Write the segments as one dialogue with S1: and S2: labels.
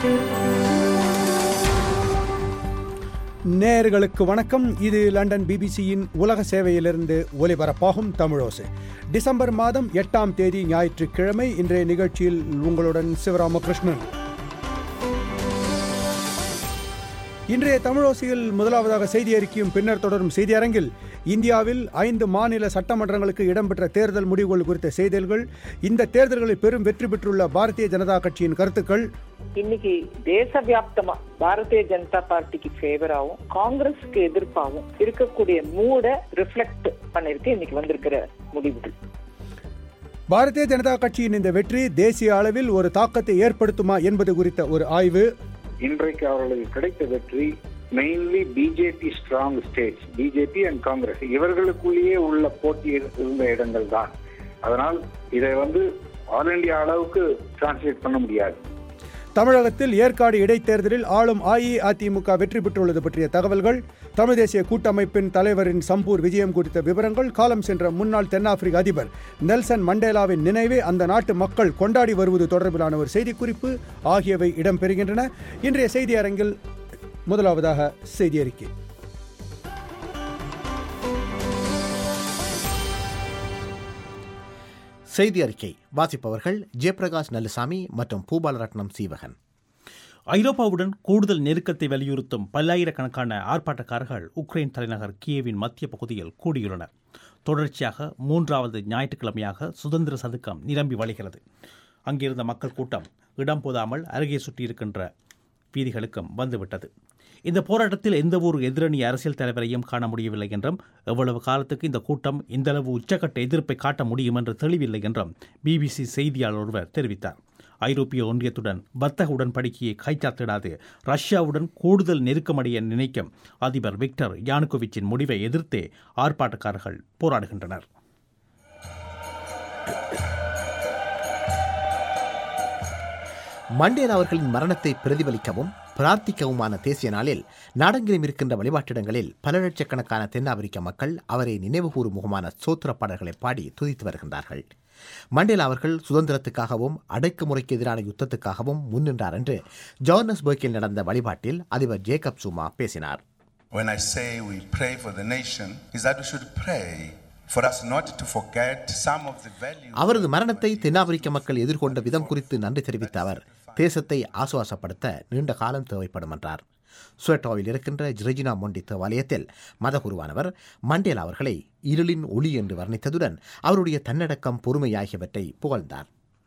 S1: நேயர்களுக்கு வணக்கம் இது லண்டன் பிபிசியின் உலக சேவையிலிருந்து ஒலிபரப்பாகும் தமிழோசை டிசம்பர் மாதம் எட்டாம் தேதி ஞாயிற்றுக்கிழமை இன்றைய நிகழ்ச்சியில் உங்களுடன் சிவராமகிருஷ்ணன் இன்றைய தமிழோசையில் முதலாவதாக செய்தி அறிக்கையும் பின்னர் தொடரும் செய்தி அரங்கில் இந்தியாவில் ஐந்து மாநில சட்டமன்றங்களுக்கு இடம்பெற்ற தேர்தல் முடிவுகள் குறித்த செய்திகள் இந்த தேர்தல்களில் பெரும் வெற்றி பெற்றுள்ள பாரதிய ஜனதா கட்சியின் கருத்துக்கள்
S2: இன்னைக்கு தேச வியாப்தமா பாரதிய ஜனதா பார்ட்டிக்கு ஃபேவராகவும் காங்கிரஸுக்கு எதிர்ப்பாகவும் இருக்கக்கூடிய மூட ரிஃப்ளெக்ட் பண்ணிருக்கு இன்னைக்கு வந்திருக்கிற முடிவுகள்
S1: பாரதிய ஜனதா கட்சியின் இந்த வெற்றி தேசிய அளவில் ஒரு தாக்கத்தை ஏற்படுத்துமா என்பது குறித்த ஒரு ஆய்வு
S3: இன்றைக்கு அவர்களுக்கு கிடைத்த வெற்றி mainly BJP strong states BJP and Congress இவர்களுக்குள்ளேயே உள்ள போட்டி இருந்த இடங்கள் தான் அதனால் இதை வந்து ஆல் இண்டியா அளவுக்கு டிரான்ஸ்லேட் பண்ண முடியாது
S1: தமிழகத்தில் ஏற்காடு இடைத்தேர்தலில் ஆளும் அஇஅதிமுக வெற்றி பெற்றுள்ளது பற்றிய தகவல்கள் தமிழ் தேசிய கூட்டமைப்பின் தலைவரின் சம்பூர் விஜயம் குறித்த விவரங்கள் காலம் சென்ற முன்னாள் தென்னாப்பிரிக்க அதிபர் நெல்சன் மண்டேலாவின் நினைவை அந்த நாட்டு மக்கள் கொண்டாடி வருவது தொடர்பிலான ஒரு செய்திக்குறிப்பு ஆகியவை இடம்பெறுகின்றன இன்றைய செய்தி அரங்கில் முதலாவதாக செய்தி அறிக்கை
S4: செய்தி அறிக்கை வாசிப்பவர்கள் ஜெயபிரகாஷ் நல்லுசாமி மற்றும் பூபாலரட்னம் சீவகன்
S5: ஐரோப்பாவுடன் கூடுதல் நெருக்கத்தை வலியுறுத்தும் பல்லாயிரக்கணக்கான ஆர்ப்பாட்டக்காரர்கள் உக்ரைன் தலைநகர் கியேவின் மத்திய பகுதியில் கூடியுள்ளனர் தொடர்ச்சியாக மூன்றாவது ஞாயிற்றுக்கிழமையாக சுதந்திர சதுக்கம் நிரம்பி வழிகிறது அங்கிருந்த மக்கள் கூட்டம் இடம் போதாமல் அருகே சுற்றியிருக்கின்ற வீதிகளுக்கும் வந்துவிட்டது இந்த போராட்டத்தில் எந்த ஒரு எதிரணி அரசியல் தலைவரையும் காண முடியவில்லை என்றும் எவ்வளவு காலத்துக்கு இந்த கூட்டம் இந்தளவு உச்சக்கட்ட எதிர்ப்பை காட்ட முடியும் என்று தெளிவில்லை என்றும் பிபிசி செய்தியாளர் ஒருவர் தெரிவித்தார் ஐரோப்பிய ஒன்றியத்துடன் வர்த்தக உடன்படிக்கையை கைச்சாத்திடாது ரஷ்யாவுடன் கூடுதல் நெருக்கமடைய நினைக்கும் அதிபர் விக்டர் யானுகோவிச்சின் முடிவை எதிர்த்தே ஆர்ப்பாட்டக்காரர்கள் போராடுகின்றனர்
S4: மண்டேலா அவர்களின் மரணத்தை பிரதிபலிக்கவும் பிரார்த்திக்கவுமான தேசிய நாளில் நாடெங்கிலும் இருக்கின்ற வழிபாட்டிடங்களில் பல லட்சக்கணக்கான தென்னாப்பிரிக்க மக்கள் அவரை நினைவுகூரும் முகமான சோத்திர பாடல்களை பாடி துதித்து வருகின்றார்கள் மண்டேலா அவர்கள் சுதந்திரத்துக்காகவும் அடக்குமுறைக்கு எதிரான யுத்தத்துக்காகவும் முன்னின்றார் என்று ஜோர்னஸ்பர்க்கில் நடந்த வழிபாட்டில் அதிபர் ஜேக்கப் சுமா பேசினார்
S6: When I say we pray for the nation, is that we should pray for us not to forget some of the values.
S4: அவரது மரணத்தை தென்னாப்பிரிக்க மக்கள் எதிர்கொண்ட விதம் குறித்து நன்றி தெரிவித்த அவர் தேசத்தை ஆசுவாசப்படுத்த நீண்ட காலம் தேவைப்படும் என்றார் சுவேட்டோவில் இருக்கின்ற ஜிரஜினா மொண்டி தேவாலயத்தில் மதகுருவானவர் மண்டேலா அவர்களை இருளின் ஒளி என்று வர்ணித்ததுடன் அவருடைய தன்னடக்கம் பொறுமை ஆகியவற்றை புகழ்ந்தார்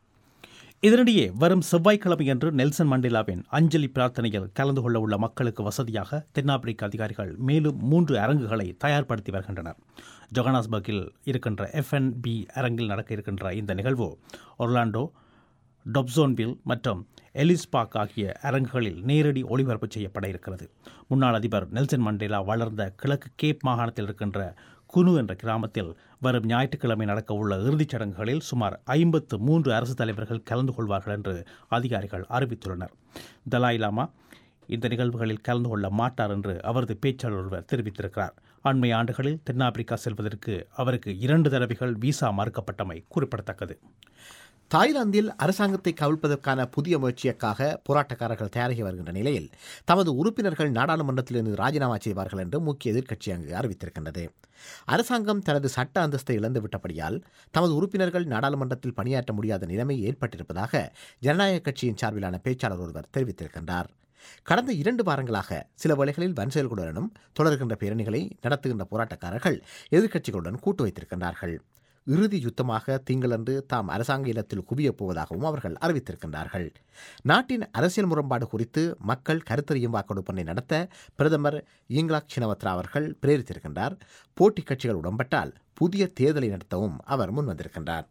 S5: இதனிடையே வரும் செவ்வாய்க்கிழமையன்று நெல்சன் மண்டேலாவின் அஞ்சலி பிரார்த்தனையில் கலந்து கொள்ள உள்ள மக்களுக்கு வசதியாக தென்னாப்பிரிக்க அதிகாரிகள் மேலும் மூன்று அரங்குகளை தயார்படுத்தி வருகின்றனர் ஜொகனாஸ்பர்கில் இருக்கின்ற எஃப்என்பி அரங்கில் நடக்க இருக்கின்ற இந்த நிகழ்வு ஒர்லாண்டோ டொப்சோன்வில் மற்றும் எலிஸ் பார்க் ஆகிய அரங்குகளில் நேரடி ஒளிபரப்பு செய்யப்பட இருக்கிறது முன்னாள் அதிபர் நெல்சன் மண்டேலா வளர்ந்த கிழக்கு கேப் மாகாணத்தில் இருக்கின்ற குனு என்ற கிராமத்தில் வரும் ஞாயிற்றுக்கிழமை நடக்க உள்ள இறுதிச் சடங்குகளில் சுமார் ஐம்பத்து மூன்று அரசு தலைவர்கள் கலந்து கொள்வார்கள் என்று அதிகாரிகள் அறிவித்துள்ளனர் தலாய் லாமா இந்த நிகழ்வுகளில் கலந்து கொள்ள மாட்டார் என்று அவரது பேச்சாளர் ஒருவர் தெரிவித்திருக்கிறார் அண்மை ஆண்டுகளில் தென்னாப்பிரிக்கா செல்வதற்கு அவருக்கு இரண்டு தடவைகள் விசா மறுக்கப்பட்டமை குறிப்பிடத்தக்கது
S4: தாய்லாந்தில் அரசாங்கத்தை கவிழ்ப்பதற்கான புதிய முயற்சியக்காக போராட்டக்காரர்கள் தயாராகி வருகின்ற நிலையில் தமது உறுப்பினர்கள் நாடாளுமன்றத்திலிருந்து ராஜினாமா செய்வார்கள் என்று முக்கிய எதிர்க்கட்சி அங்கு அறிவித்திருக்கின்றது அரசாங்கம் தனது சட்ட அந்தஸ்தை இழந்துவிட்டபடியால் தமது உறுப்பினர்கள் நாடாளுமன்றத்தில் பணியாற்ற முடியாத நிலைமை ஏற்பட்டிருப்பதாக ஜனநாயக கட்சியின் சார்பிலான பேச்சாளர் ஒருவர் தெரிவித்திருக்கின்றார் கடந்த இரண்டு வாரங்களாக சில வேளைகளில் வன் செயல்களுடனும் தொடர்கின்ற பேரணிகளை நடத்துகின்ற போராட்டக்காரர்கள் எதிர்க்கட்சிகளுடன் கூட்டு வைத்திருக்கின்றார்கள் இறுதி யுத்தமாக திங்களன்று தாம் அரசாங்க இல்லத்தில் குவியப் போவதாகவும் அவர்கள் அறிவித்திருக்கின்றார்கள் நாட்டின் அரசியல் முரண்பாடு குறித்து மக்கள் கருத்தறியும் வாக்கெடுப்பினை நடத்த பிரதமர் இங்லாக் சினவத்ரா அவர்கள் பிரேரித்திருக்கின்றார் போட்டி கட்சிகள் உடன்பட்டால் புதிய தேர்தலை நடத்தவும் அவர் முன்வந்திருக்கின்றார்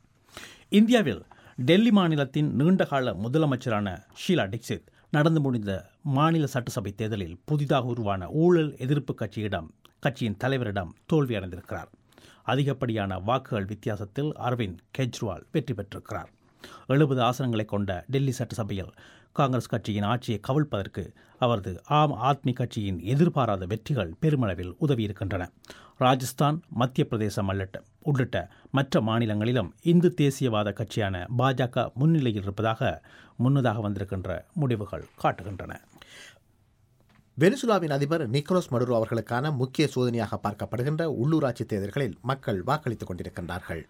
S5: இந்தியாவில் டெல்லி மாநிலத்தின் நீண்டகால முதலமைச்சரான ஷீலா டிக்சித் நடந்து முடிந்த மாநில சட்டசபை தேர்தலில் புதிதாக உருவான ஊழல் எதிர்ப்பு கட்சியிடம் கட்சியின் தலைவரிடம் தோல்வியடைந்திருக்கிறார் அதிகப்படியான வாக்குகள் வித்தியாசத்தில் அரவிந்த் கெஜ்ரிவால் வெற்றி பெற்றிருக்கிறார் எழுபது ஆசனங்களை கொண்ட டெல்லி சட்டசபையில் காங்கிரஸ் கட்சியின் ஆட்சியை கவிழ்ப்பதற்கு அவரது ஆம் ஆத்மி கட்சியின் எதிர்பாராத வெற்றிகள் பெருமளவில் உதவியிருக்கின்றன ராஜஸ்தான் மத்திய பிரதேசம் உள்ளிட்ட உள்ளிட்ட மற்ற மாநிலங்களிலும் இந்து தேசியவாத கட்சியான பாஜக முன்னிலையில் இருப்பதாக முன்னதாக வந்திருக்கின்ற முடிவுகள் காட்டுகின்றன
S4: வெனிசுலாவின் அதிபர் நிக்கோலஸ் மடுரோ அவர்களுக்கான முக்கிய சோதனையாக பார்க்கப்படுகின்ற உள்ளூராட்சி தேர்தல்களில் மக்கள் வாக்களித்துக் கொண்டிருக்கின்றார்கள்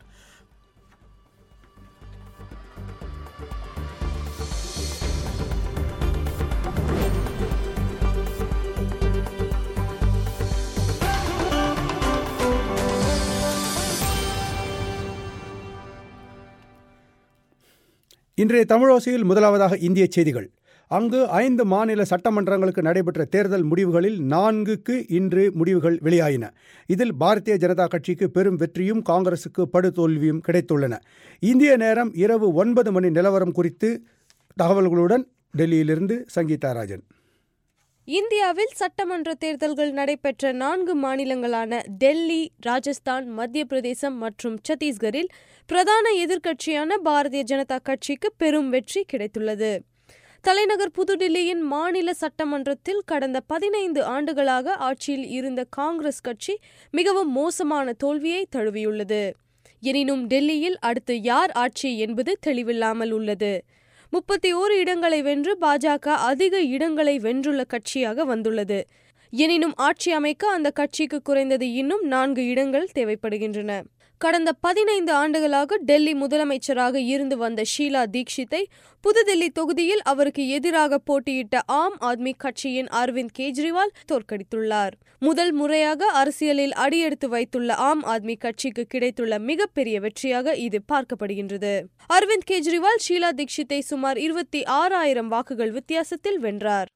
S1: இன்றைய தமிழோசையில் முதலாவதாக இந்திய செய்திகள் அங்கு ஐந்து மாநில சட்டமன்றங்களுக்கு நடைபெற்ற தேர்தல் முடிவுகளில் நான்குக்கு இன்று முடிவுகள் வெளியாயின இதில் பாரதிய ஜனதா கட்சிக்கு பெரும் வெற்றியும் காங்கிரசுக்கு படுதோல்வியும் கிடைத்துள்ளன இந்திய நேரம் இரவு ஒன்பது மணி நிலவரம் குறித்து தகவல்களுடன் டெல்லியிலிருந்து சங்கீதா ராஜன்
S7: இந்தியாவில் சட்டமன்ற தேர்தல்கள் நடைபெற்ற நான்கு மாநிலங்களான டெல்லி ராஜஸ்தான் மத்திய பிரதேசம் மற்றும் சத்தீஸ்கரில் பிரதான எதிர்க்கட்சியான பாரதிய ஜனதா கட்சிக்கு பெரும் வெற்றி கிடைத்துள்ளது தலைநகர் புதுடில்லியின் மாநில சட்டமன்றத்தில் கடந்த பதினைந்து ஆண்டுகளாக ஆட்சியில் இருந்த காங்கிரஸ் கட்சி மிகவும் மோசமான தோல்வியை தழுவியுள்ளது எனினும் டெல்லியில் அடுத்து யார் ஆட்சி என்பது தெளிவில்லாமல் உள்ளது முப்பத்தி ஓரு இடங்களை வென்று பாஜக அதிக இடங்களை வென்றுள்ள கட்சியாக வந்துள்ளது எனினும் ஆட்சி அமைக்க அந்த கட்சிக்கு குறைந்தது இன்னும் நான்கு இடங்கள் தேவைப்படுகின்றன கடந்த பதினைந்து ஆண்டுகளாக டெல்லி முதலமைச்சராக இருந்து வந்த ஷீலா தீக்ஷித்தை புதுதில்லி தொகுதியில் அவருக்கு எதிராக போட்டியிட்ட ஆம் ஆத்மி கட்சியின் அரவிந்த் கெஜ்ரிவால் தோற்கடித்துள்ளார் முதல் முறையாக அரசியலில் அடியெடுத்து வைத்துள்ள ஆம் ஆத்மி கட்சிக்கு கிடைத்துள்ள மிகப்பெரிய வெற்றியாக இது பார்க்கப்படுகின்றது அரவிந்த் கெஜ்ரிவால் ஷீலா தீக்ஷித்தை சுமார் இருபத்தி ஆறாயிரம் வாக்குகள் வித்தியாசத்தில் வென்றார்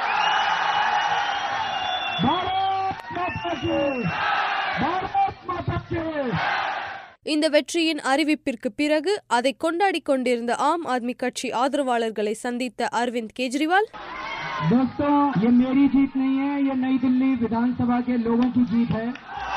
S7: இந்த வெற்றியின் அறிவிப்பிற்கு பிறகு அதை கொண்டாடிக் கொண்டிருந்த ஆம் ஆத்மி கட்சி ஆதரவாளர்களை சந்தித்த அரவிந்த் கெஜ்ரிவால்
S8: दोस्तों ये मेरी जीत नहीं है ये नई दिल्ली विधानसभा के लोगों की जीत है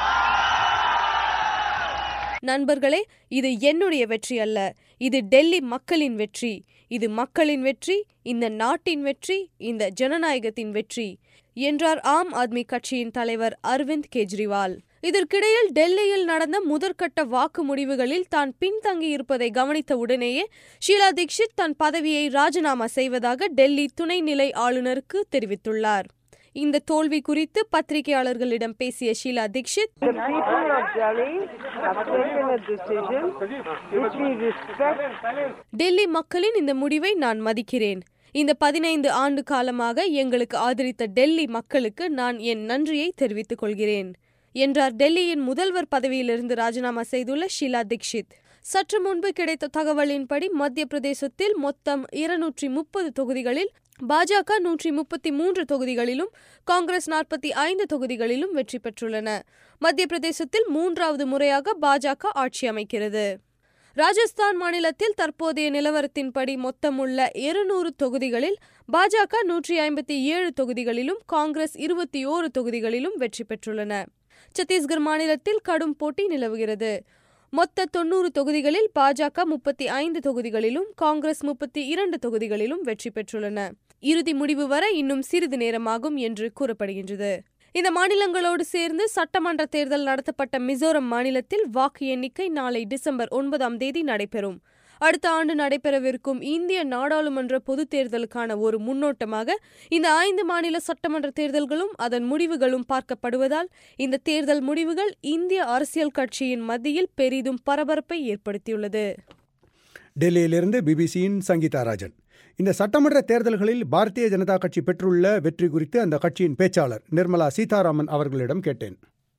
S7: நண்பர்களே இது என்னுடைய வெற்றி அல்ல இது டெல்லி மக்களின் வெற்றி இது மக்களின் வெற்றி இந்த நாட்டின் வெற்றி இந்த ஜனநாயகத்தின் வெற்றி என்றார் ஆம் ஆத்மி கட்சியின் தலைவர் அரவிந்த் கெஜ்ரிவால் இதற்கிடையில் டெல்லியில் நடந்த முதற்கட்ட வாக்கு முடிவுகளில் தான் பின்தங்கியிருப்பதை கவனித்த உடனேயே ஷீலா தீக்ஷித் தன் பதவியை ராஜினாமா செய்வதாக டெல்லி துணைநிலை ஆளுநருக்கு தெரிவித்துள்ளார் இந்த தோல்வி குறித்து பத்திரிகையாளர்களிடம் பேசிய Sheila Dikshit
S2: The people of Delhi have taken a decision which we respect.
S7: Delhi மக்களின் இந்த முடிவை நான் மதிக்கிறேன் இந்த பதினைந்து ஆண்டு காலமாக எங்களுக்கு ஆதரித்த டெல்லி மக்களுக்கு நான் என் நன்றியை தெரிவித்துக் கொள்கிறேன் என்றார் டெல்லியின் முதல்வர் பதவியிலிருந்து ராஜினாமா செய்துள்ள ஷீலா தீக்ஷித் சற்று முன்பு கிடைத்த தகவலின்படி மத்திய பிரதேசத்தில் மொத்தம் இருநூற்றி முப்பது தொகுதிகளில் பாஜக நூற்றி முப்பத்தி மூன்று தொகுதிகளிலும் காங்கிரஸ் நாற்பத்தி ஐந்து தொகுதிகளிலும் வெற்றி பெற்றுள்ளன மத்திய பிரதேசத்தில் மூன்றாவது முறையாக பாஜக ஆட்சி அமைக்கிறது ராஜஸ்தான் மாநிலத்தில் தற்போதைய நிலவரத்தின்படி மொத்தமுள்ள இருநூறு தொகுதிகளில் பாஜக நூற்றி ஐம்பத்தி ஏழு தொகுதிகளிலும் காங்கிரஸ் இருபத்தி ஓரு தொகுதிகளிலும் வெற்றி பெற்றுள்ளன சத்தீஸ்கர் மாநிலத்தில் கடும் போட்டி நிலவுகிறது மொத்த தொன்னூறு தொகுதிகளில் பாஜக முப்பத்தி ஐந்து தொகுதிகளிலும் காங்கிரஸ் முப்பத்தி இரண்டு தொகுதிகளிலும் வெற்றி பெற்றுள்ளன இறுதி முடிவு வர இன்னும் சிறிது நேரமாகும் என்று கூறப்படுகின்றது இந்த மாநிலங்களோடு சேர்ந்து சட்டமன்ற தேர்தல் நடத்தப்பட்ட மிசோரம் மாநிலத்தில் வாக்கு எண்ணிக்கை நாளை டிசம்பர் ஒன்பதாம் தேதி நடைபெறும் அடுத்த ஆண்டு நடைபெறவிருக்கும் இந்திய நாடாளுமன்ற பொதுத் தேர்தலுக்கான ஒரு முன்னோட்டமாக இந்த ஐந்து மாநில சட்டமன்ற தேர்தல்களும் அதன் முடிவுகளும் பார்க்கப்படுவதால் இந்த தேர்தல் முடிவுகள் இந்திய அரசியல் கட்சியின் மத்தியில் பெரிதும் பரபரப்பை ஏற்படுத்தியுள்ளது
S1: டெல்லியிலிருந்து பிபிசியின் சங்கீதா ராஜன் இந்த சட்டமன்ற தேர்தல்களில் பாரதிய ஜனதா கட்சி பெற்றுள்ள வெற்றி குறித்து அந்த கட்சியின் பேச்சாளர் நிர்மலா சீதாராமன் அவர்களிடம் கேட்டேன்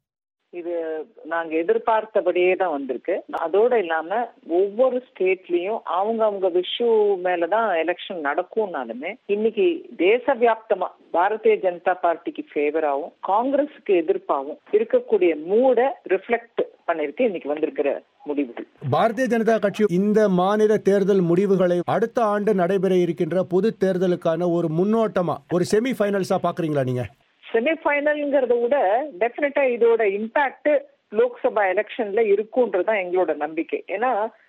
S2: இது நாங்க எதிர்பார்த்தபடியே தான் வந்திருக்கு அதோட இல்லாம ஒவ்வொரு ஸ்டேட்லயும் அவங்க அவங்க விஷு மேலதான் எலெக்ஷன் நடக்கும்னாலுமே இன்னைக்கு தேச வியாப்தமா பாரதிய ஜனதா பார்ட்டிக்கு ஃபேவராகவும் காங்கிரஸுக்கு எதிர்ப்பாகவும் இருக்கக்கூடிய மூட ரிஃப்ளெக்ட் பண்ணிருக்கு இன்னைக்கு வந்திருக்கிற முடிவுகள்
S1: பாரதிய ஜனதா கட்சி இந்த மாநில தேர்தல் முடிவுகளை அடுத்த ஆண்டு நடைபெற இருக்கின்ற பொது தேர்தலுக்கான ஒரு முன்னோட்டமா ஒரு செமி ஃபைனல்ஸா பாக்குறீங்களா நீங்க
S2: செமிஃபைனல்ங்கிறத விட டெஃபினட்டா இதோட இம்பாக்ட் லோக்சபா எலெக்ஷன்ல இருக்கும்ன்றதுதான் எங்களோட நம்பிக்கை ஏன்னா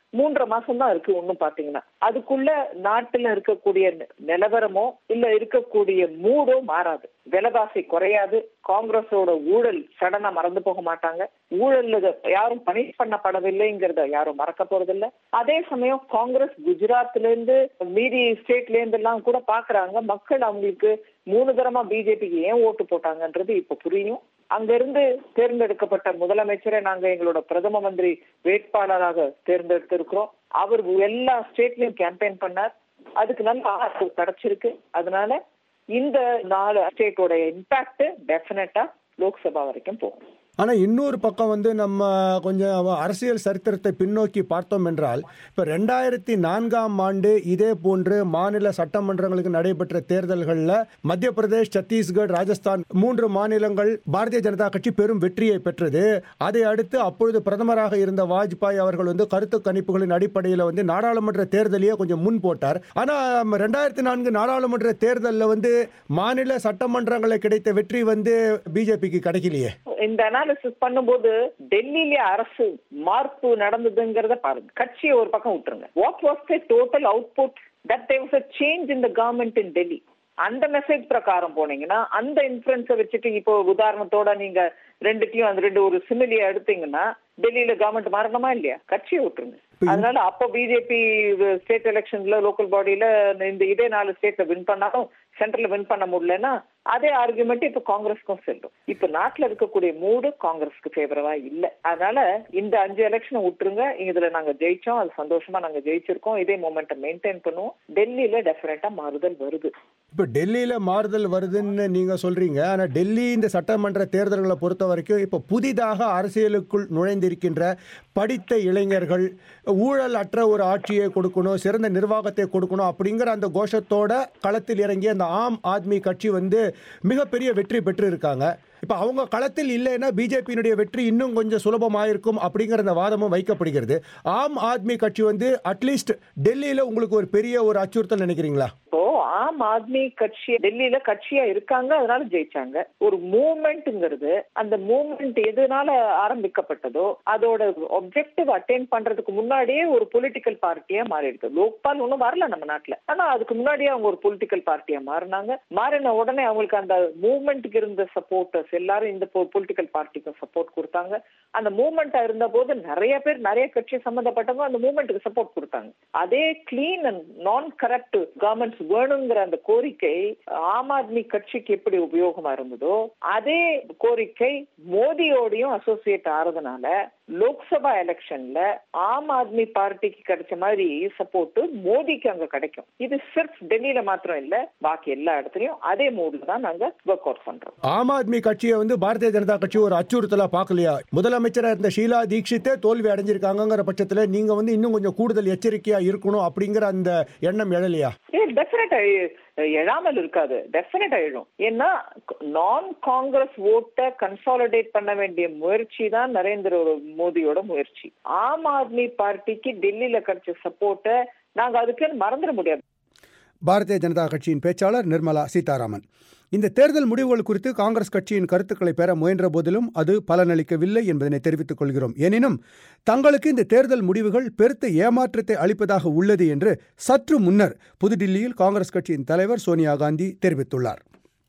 S2: மூன்றரை மாசம் தான் இருக்கு ஒண்ணும் பாத்தீங்கன்னா அதுக்குள்ள நாட்டுல இருக்கக்கூடிய நி- நிலவரமோ இல்ல இருக்கக்கூடிய மூடோ மாறாது விலைவாசி குறையாது காங்கிரஸோட ஊழல் சடனா மறந்து போக மாட்டாங்க ஊழல் யாரும் பனிஷ் பண்ணப்படவில்லைங்கிறத யாரும் மறக்க போறதில்ல அதே சமயம் காங்கிரஸ் குஜராத்ல இருந்து மீதி ஸ்டேட்ல இருந்து எல்லாம் கூட பாக்குறாங்க மக்கள் அவங்களுக்கு மூணு தரமா பிஜேபிக்கு ஏன் ஓட்டு போட்டாங்கன்றது இப்ப புரியும் அங்கிருந்து தேர்ந்தெடுக்கப்பட்ட முதலமைச்சரை நாங்க எங்களோட பிரதம மந்திரி வேட்பாளராக தேர்ந்தெடுத்திருக்கிறோம் அவர் எல்லா ஸ்டேட்லயும் கேம்பெயின் பண்ணார் அதுக்கு நல்ல ஆதரவு கிடைச்சிருக்கு அதனால இந்த நாலு ஸ்டேட்டோட இம்பாக்ட் டெஃபினட்டா லோக்சபா வரைக்கும் போகும்
S1: ஆனா இன்னொரு பக்கம் வந்து நம்ம கொஞ்சம் அரசியல் சரித்திரத்தை பின்னோக்கி பார்த்தோம் என்றால் இப்ப ரெண்டாயிரத்தி நான்காம் ஆண்டு இதே போன்று மாநில சட்டமன்றங்களுக்கு நடைபெற்ற தேர்தல்களில் மத்திய பிரதேஷ் சத்தீஸ்கர் ராஜஸ்தான் மூன்று மாநிலங்கள் பாரதிய ஜனதா கட்சி பெரும் வெற்றியை பெற்றது அதை அடுத்து அப்பொழுது பிரதமராக இருந்த வாஜ்பாய் அவர்கள் வந்து கருத்து கணிப்புகளின் அடிப்படையில் வந்து நாடாளுமன்ற தேர்தலையே கொஞ்சம் முன் போட்டார் ஆனா ரெண்டாயிரத்தி நான்கு நாடாளுமன்ற தேர்தலில் வந்து மாநில சட்டமன்றங்களை கிடைத்த வெற்றி வந்து பிஜேபிக்கு கிடைக்கலையே
S2: இந்த அனாலிசிஸ் பண்ணும்போது டெல்லியில அரசு மார்ப்பு நடந்ததுங்கிறத பாருங்க கட்சியை ஒரு பக்கம் விட்டுருங்க what was the total output that there was a change in the government in Delhi அந்த மெசேஜ் பிரகாரம் போனீங்கன்னா அந்த இன்ஃபுளுன்ஸை வச்சுட்டு இப்போ உதாரணத்தோட நீங்க ரெண்டுத்தையும் அந்த ரெண்டு ஒரு சிமிலியை எடுத்தீங்கன்னா டெல்லியில கவர்மெண்ட் மாறணுமா இல்லையா கட்சியை விட்டுருங்க அதனால அப்போ பிஜேபி ஸ்டேட் எலெக்ஷன்ல லோக்கல் பாடியில இந்த இதே நாலு ஸ்டேட்ல வின் பண்ணாலும் சென்ட்ரல்ல வின் பண்ண முடியலன்னா அதே ஆர்குமெண்ட் இப்ப காங்கிரஸ்க்கும் செல்லும் இப்ப நாட்டுல இருக்கக்கூடிய மூடு காங்கிரஸ்க்கு ஃபேவரவா இல்ல அதனால இந்த அஞ்சு எலெக்ஷனை விட்டுருங்க இதுல நாங்க ஜெயிச்சோம் அது சந்தோஷமா நாங்க ஜெயிச்சிருக்கோம் இதே மொமெண்ட்டை மெயின்டைன் பண்ணுவோம் டெல்லியில டெஃபினட்டா மாறுதல் வருது
S1: இப்போ டெல்லியில மாறுதல் வருதுன்னு நீங்க சொல்றீங்க ஆனா டெல்லி இந்த சட்டமன்ற தேர்தல்களை பொறுத்த வரைக்கும் இப்போ புதிதாக அரசியலுக்குள் நுழைந்திருக்கின்ற படித்த இளைஞர்கள் ஊழல் அற்ற ஒரு ஆட்சியை கொடுக்கணும் சிறந்த நிர்வாகத்தை கொடுக்கணும் அப்படிங்கிற அந்த கோஷத்தோட களத்தில் இறங்கிய அந்த ஆம் ஆத்மி கட்சி வந்து மிகப்பெரிய வெற்றி பெற்று இருக்காங்க இப்போ அவங்க களத்தில் இல்லைன்னா பிஜேபியினுடைய வெற்றி இன்னும் கொஞ்சம் சுலபமாயிருக்கும் அப்படிங்கிற அந்த வாதமும் வைக்கப்படுகிறது ஆம் ஆத்மி கட்சி வந்து அட்லீஸ்ட் டெல்லியில உங்களுக்கு ஒரு பெரிய ஒரு அச்சுறுத்தல் நினைக்கிறீங்களா
S2: இப்போ ஆம் ஆத்மி கட்சி டெல்லியில கட்சியா இருக்காங்க அதனால ஜெயிச்சாங்க ஒரு மூவ்மெண்ட்ங்கிறது அந்த மூவ்மெண்ட் எதனால ஆரம்பிக்கப்பட்டதோ அதோட ஒப்ஜெக்டிவ் அட்டைன் பண்றதுக்கு முன்னாடியே ஒரு பொலிட்டிக்கல் பார்ட்டியா மாறிடுது லோக்பால் ஒன்றும் வரல நம்ம நாட்டுல ஆனா அதுக்கு முன்னாடியே அவங்க ஒரு பொலிட்டிக்கல் பார்ட்டியா மாறினாங்க மாறின உடனே அவங்களுக்கு அந்த மூவ்மெண்ட்டுக்கு இருந்த சப்போர்ட்டர்ஸ் எல்லாரும் இந்த பொலிட்டிக்கல் பார்ட்டிக்கும் சப்போர்ட் கொடுத்தாங்க அந்த மூவ்மெண்டா இருந்த போது நிறைய பேர் நிறைய கட்சி சம்பந்தப்பட்டவங்க அந்த மூவ்மெண்ட்டுக்கு சப்போர்ட் கொடுத்தாங்க அதே clean and non corrupt governments வேணுங்கிற அந்த கோரிக்கை ஆம் ஆத்மி கட்சிக்கு எப்படி உபயோகமா இருந்ததோ அதே கோரிக்கை மோடியோடையும் அசோசியேட் ஆறதுனால லோக்சபா எலெக்ஷன்ல ஆம் ஆத்மி பார்ட்டிக்கு கிடைச்ச மாதிரி சப்போர்ட் மோடிக்கு அங்க கிடைக்கும் இது சிர்ஃப் டெல்லியில மாத்திரம் இல்ல பாக்கி எல்லா இடத்துலயும் அதே மூட்ல தான் நாங்க ஒர்க் அவுட் பண்றோம்
S1: ஆம் ஆத்மி கட்சியை வந்து பாரதிய ஜனதா கட்சி ஒரு அச்சுறுத்தலா பார்க்கலையா முதலமைச்சரா இருந்த ஷீலா தீட்சித்தே தோல்வி அடைஞ்சிருக்காங்கிற பட்சத்துல நீங்க வந்து இன்னும் கொஞ்சம் கூடுதல் எச்சரிக்கையா இருக்கணும் அப்படிங்கிற அந்த எண்ணம் எழலையா
S2: ஏ டெஃபினட்டா எழாமல் இருக்காது டெஃபினட்டா எழும் ஏன்னா நான் காங்கிரஸ் ஓட்டை கன்சாலிடேட் பண்ண வேண்டிய முயற்சி தான் நரேந்திர மோடியோட முயற்சி ஆம் ஆத்மி பார்ட்டிக்கு டெல்லியில கிடைச்ச சப்போர்ட்டை நாங்க அதுக்கு மறந்துட முடியாது
S1: பாரதிய ஜனதா கட்சியின் பேச்சாளர் நிர்மலா சீதாராமன் இந்த தேர்தல் முடிவுகள் குறித்து காங்கிரஸ் கட்சியின் கருத்துக்களை பெற முயன்ற போதிலும் அது பலனளிக்கவில்லை என்பதனை தெரிவித்துக் கொள்கிறோம் எனினும் தங்களுக்கு இந்த தேர்தல் முடிவுகள் பெருத்த ஏமாற்றத்தை அளிப்பதாக உள்ளது என்று சற்று முன்னர் புதுடில்லியில் காங்கிரஸ் கட்சியின் தலைவர் சோனியா காந்தி தெரிவித்துள்ளார்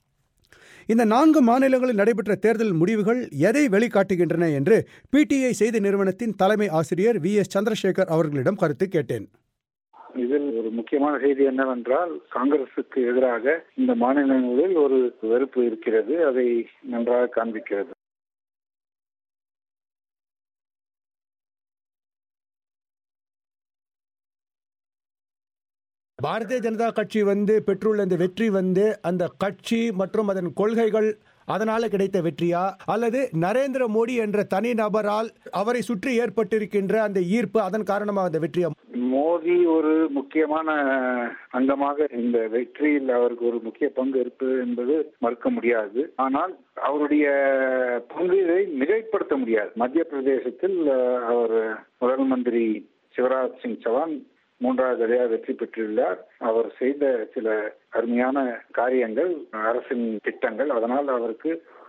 S1: இந்த நான்கு மாநிலங்களில் நடைபெற்ற தேர்தல் முடிவுகள் எதை வெளிக்காட்டுகின்றன என்று பிடிஐ செய்தி நிறுவனத்தின் தலைமை ஆசிரியர் வி எஸ் சந்திரசேகர் அவர்களிடம் கருத்து கேட்டேன்
S3: இதில் ஒரு முக்கியமான செய்தி என்னவென்றால் காங்கிரசுக்கு எதிராக இந்த மாநிலங்களில் ஒரு வெறுப்பு இருக்கிறது அதை நன்றாக காண்பிக்கிறது
S1: பாரதிய ஜனதா கட்சி வந்து பெற்றுள்ள இந்த வெற்றி வந்து அந்த கட்சி மற்றும் அதன் கொள்கைகள் அதனால கிடைத்த வெற்றியா அல்லது நரேந்திர மோடி என்ற தனி நபரால் அவரை சுற்றி ஏற்பட்டிருக்கின்ற அந்த ஈர்ப்பு அதன் காரணமாக அந்த வெற்றியா
S3: மோடி ஒரு முக்கியமான அங்கமாக இந்த வெற்றியில் அவருக்கு ஒரு முக்கிய பங்கு இருப்பது என்பது மறுக்க முடியாது ஆனால் அவருடைய பங்கு இதை மிகைப்படுத்த முடியாது மத்திய பிரதேசத்தில் அவர் முதல் மந்திரி சிவராஜ் சிங் சௌஹான் மூன்றாவது தடையாக வெற்றி பெற்றுள்ளார் அவர் செய்த சில அருமையான காரியங்கள் அரசின் திட்டங்கள் அதனால் அவருக்கு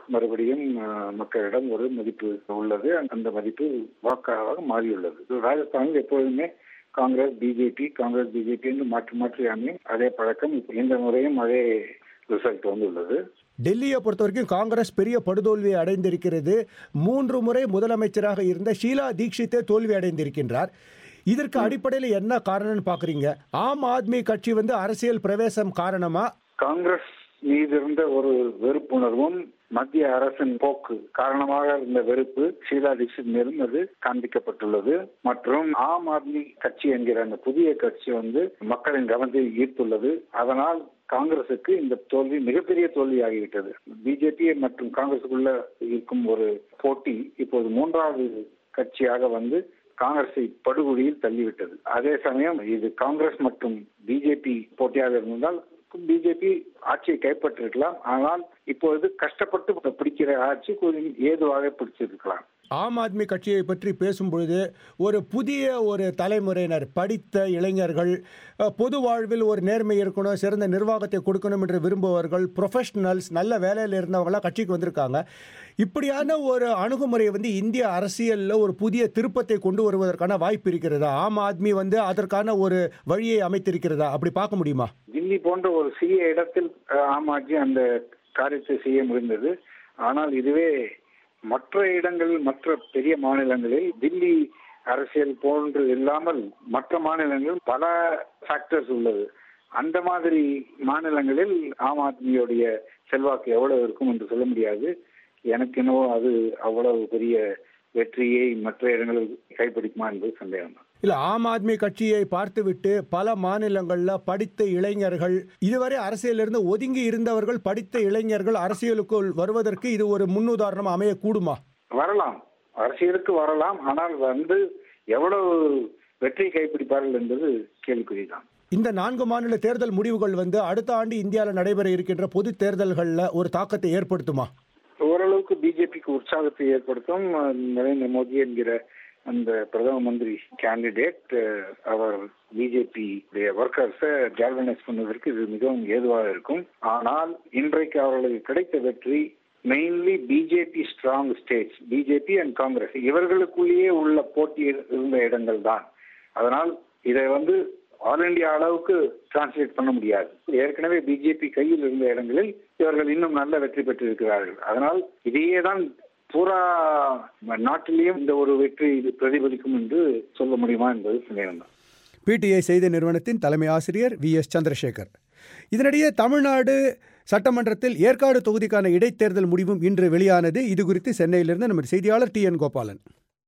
S3: மறுபடியும் அஹ், மக்களிடம் ஒரு மதிப்பு உள்ளது அந்த மதிப்பு வாக்காக மாறியுள்ளது ராஜஸ்தானில் எப்பொழுதுமே காங்கிரஸ் பிஜேபி காங்கிரஸ் பிஜேபி என்று மாற்றி மாற்றி அமையும் அதே பழக்கம் இப்ப இந்த முறையும் அதே ரிசல்ட் வந்துள்ளது
S1: டெல்லியை பொறுத்த வரைக்கும் காங்கிரஸ் பெரிய படுதோல்வியை அடைந்திருக்கிறது மூன்று முறை முதலமைச்சராக இருந்த ஷீலா தீக்ஷித்தே தோல்வி அடைந்திருக்கின்றார் இதற்கு அடிப்படையில் என்ன காரணம்னு பாக்குறீங்க ஆம் ஆத்மி கட்சி வந்து அரசியல் பிரவேசம் காரணமா
S3: காங்கிரஸ் மீது இருந்த ஒரு வெறுப்புணர்வும் மத்திய அரசின் போக்கு காரணமாக இருந்த வெறுப்பு ஷீலா தீட்சித் மேலும் அது காண்பிக்கப்பட்டுள்ளது மற்றும் ஆம் ஆத்மி கட்சி என்கிற அந்த புதிய கட்சி வந்து மக்களின் கவனத்தை ஈர்த்துள்ளது அதனால் காங்கிரசுக்கு இந்த தோல்வி மிகப்பெரிய தோல்வி ஆகிவிட்டது பிஜேபி மற்றும் காங்கிரசுக்குள்ள இருக்கும் ஒரு போட்டி இப்போது மூன்றாவது கட்சியாக வந்து காங்கிரஸை படுகொலியில் தள்ளிவிட்டது அதே சமயம் இது காங்கிரஸ் மற்றும் பிஜேபி போட்டியாக இருந்தால் பிஜேபி ஆட்சியை கைப்பற்றிருக்கலாம் ஆனால் இப்பொழுது கஷ்டப்பட்டு பிடிக்கிற ஆட்சி கொஞ்சம் ஏதுவாக பிடிச்சிருக்கலாம்
S1: ஆம் ஆத்மி கட்சியை பற்றி பேசும்பொழுது ஒரு புதிய ஒரு தலைமுறையினர் படித்த இளைஞர்கள் அஹ், பொது வாழ்வில் ஒரு நேர்மை இருக்கணும் சிறந்த நிர்வாகத்தை கொடுக்கணும் என்று விரும்புபவர்கள் ப்ரொஃபஷனல்ஸ் நல்ல வேலையில் இருந்தவங்களாம் கட்சிக்கு வந்திருக்காங்க இப்படியான ஒரு அணுகுமுறையை வந்து இந்திய அரசியலில் ஒரு புதிய திருப்பத்தை கொண்டு வருவதற்கான வாய்ப்பு இருக்கிறதா ஆம் ஆத்மி வந்து அதற்கான ஒரு வழியை அமைத்திருக்கிறதா அப்படி பார்க்க முடியுமா
S3: தில்லி போன்ற ஒரு சிறிய இடத்தில் அஹ், ஆம் ஆட்சி அந்த காரியத்தை செய்ய முடிந்தது ஆனால் இதுவே மற்ற இடங்களில் மற்ற பெரிய மாநிலங்களில் தில்லி அரசியல் போன்று இல்லாமல் மற்ற மாநிலங்களில் பல ஃபேக்டர்ஸ் உள்ளது அந்த மாதிரி மாநிலங்களில் ஆம் ஆத்மியுடைய செல்வாக்கு எவ்வளவு இருக்கும் என்று சொல்ல முடியாது எனக்கு என்னவோ அது அவ்வளவு பெரிய வெற்றியை மற்ற இடங்களில் கைப்பிடிக்குமா என்பது சந்தேகம் தான்
S1: இல்ல ஆம் ஆத்மி கட்சியை பார்த்துவிட்டு பல மாநிலங்கள்ல படித்த இளைஞர்கள் இதுவரை அரசியலிருந்து ஒதுங்கி இருந்தவர்கள் படித்த இளைஞர்கள் அரசியலுக்குள் வருவதற்கு இது ஒரு முன்னுதாரணம் அமையக்கூடுமா
S3: வரலாம் அரசியலுக்கு வரலாம் ஆனால் வந்து எவ்வளவு வெற்றி கைப்பிடிப்பார்கள் என்பது கேள்விக்குறிதான்
S1: இந்த நான்கு மாநில தேர்தல் முடிவுகள் வந்து அடுத்த ஆண்டு இந்தியாவில் நடைபெற இருக்கின்ற பொது தேர்தல்களில் ஒரு தாக்கத்தை ஏற்படுத்துமா
S3: ஓரளவுக்கு பிஜேபிக்கு உற்சாகத்தை ஏற்படுத்தும் அஹ், நரேந்திர மோடி என்கிற அந்த பிரதம மந்திரி கேண்டிடேட் அவர் பிஜேபி ஒர்க்கர்ஸை கேல்வனைஸ் பண்ணுவதற்கு இது மிகவும் ஏதுவாக இருக்கும் ஆனால் இன்றைக்கு அவர்களுக்கு கிடைத்த வெற்றி mainly BJP strong states BJP and Congress இவர்களுக்குள்ளேயே உள்ள போட்டி இருந்த இடங்கள் தான் அதனால் இதை வந்து ஆல் இந்தியா அளவுக்கு டிரான்ஸ்லேட் பண்ண முடியாது ஏற்கனவே பிஜேபி கையில் இருந்த இடங்களில் இவர்கள் இன்னும் நல்ல வெற்றி பெற்றிருக்கிறார்கள் அதனால் இதையே தான் பூரா நாட்டிலேயும் இந்த ஒரு வெற்றி இது பிரதிபலிக்கும் என்று சொல்ல முடியுமா என்பது சந்தேகம்தான்
S1: பிடிஐ செய்தி நிறுவனத்தின் தலைமை ஆசிரியர் வி எஸ் சந்திரசேகர் இதனிடையே தமிழ்நாடு சட்டமன்றத்தில் ஏற்காடு தொகுதிக்கான இடைத்தேர்தல் முடிவும் இன்று வெளியானது இது குறித்து சென்னையிலிருந்து நமது செய்தியாளர் டி என் கோபாலன்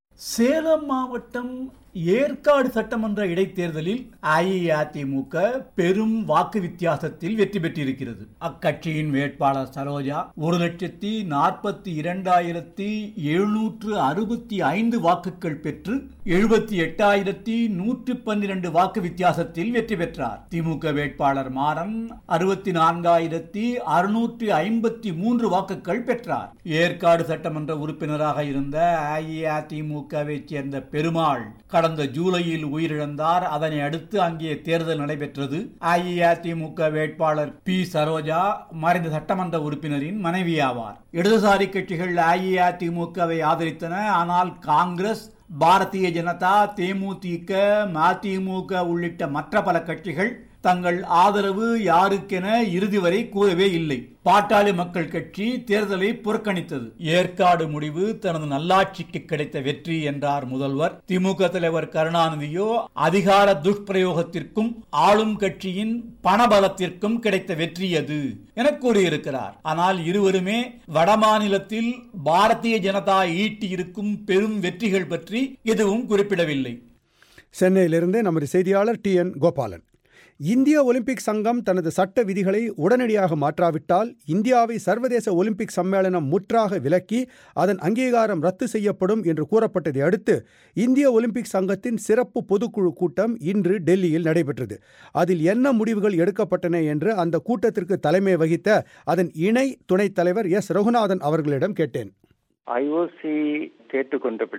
S9: சேலம் மாவட்டம் ஏற்காடு சட்டமன்ற இடைத்தேர்தலில் அஇஅதிமுக பெரும் வாக்கு வித்தியாசத்தில் வெற்றி பெற்றிருக்கிறது அக்கட்சியின் வேட்பாளர் சரோஜா ஒரு லட்சத்தி நாற்பத்தி இரண்டாயிரத்தி எழுநூற்று அறுபத்தி ஐந்து வாக்குகள் பெற்று எழுபத்தி எட்டாயிரத்தி நூற்று பன்னிரண்டு வாக்கு வித்தியாசத்தில் வெற்றி பெற்றார் திமுக வேட்பாளர் மாறன் அறுபத்தி நான்காயிரத்தி அறுநூற்றி ஐம்பத்தி மூன்று வாக்குகள் பெற்றார் ஏற்காடு சட்டமன்ற உறுப்பினராக இருந்த அஇஅதிமுகவை சேர்ந்த பெருமாள் கடந்த ஜூலையில் உயிரிழந்தார் அதனை அடுத்து அங்கே தேர்தல் நடைபெற்றது அஇஅதிமுக வேட்பாளர் பி சரோஜா மறைந்த சட்டமன்ற உறுப்பினரின் மனைவியாவார் இடதுசாரி கட்சிகள் அஇஅதிமுகவை ஆதரித்தன ஆனால் காங்கிரஸ் பாரதிய ஜனதா தேமுதிக மதிமுக உள்ளிட்ட மற்ற பல கட்சிகள் தங்கள் ஆதரவு யாருக்கென இறுதி வரை கூறவே இல்லை பாட்டாளி மக்கள் கட்சி தேர்தலை புறக்கணித்தது ஏற்காடு முடிவு தனது நல்லாட்சிக்கு கிடைத்த வெற்றி என்றார் முதல்வர் திமுக தலைவர் கருணாநிதியோ அதிகார துஷ்பிரயோகத்திற்கும் ஆளும் கட்சியின் பணபலத்திற்கும் கிடைத்த வெற்றி அது என கூறியிருக்கிறார் ஆனால் இருவருமே வடமாநிலத்தில் பாரதிய ஜனதா ஈட்டியிருக்கும் பெரும் வெற்றிகள் பற்றி எதுவும் குறிப்பிடவில்லை
S1: சென்னையிலிருந்து நமது செய்தியாளர் டி என் கோபாலன் இந்திய ஒலிம்பிக் சங்கம் தனது சட்ட விதிகளை உடனடியாக மாற்றாவிட்டால் இந்தியாவை சர்வதேச ஒலிம்பிக் சம்மேளனம் முற்றாக விலக்கி அதன் அங்கீகாரம் ரத்து செய்யப்படும் என்று கூறப்பட்டதை அடுத்து இந்திய ஒலிம்பிக் சங்கத்தின் சிறப்பு பொதுக்குழு கூட்டம் இன்று டெல்லியில் நடைபெற்றது அதில் என்ன முடிவுகள் எடுக்கப்பட்டன என்று அந்த கூட்டத்திற்கு தலைமை வகித்த அதன் இணை துணைத் தலைவர் எஸ் ரகுநாதன் அவர்களிடம் கேட்டேன்
S10: ஐஓசி கேட்டுக்கொண்டபடி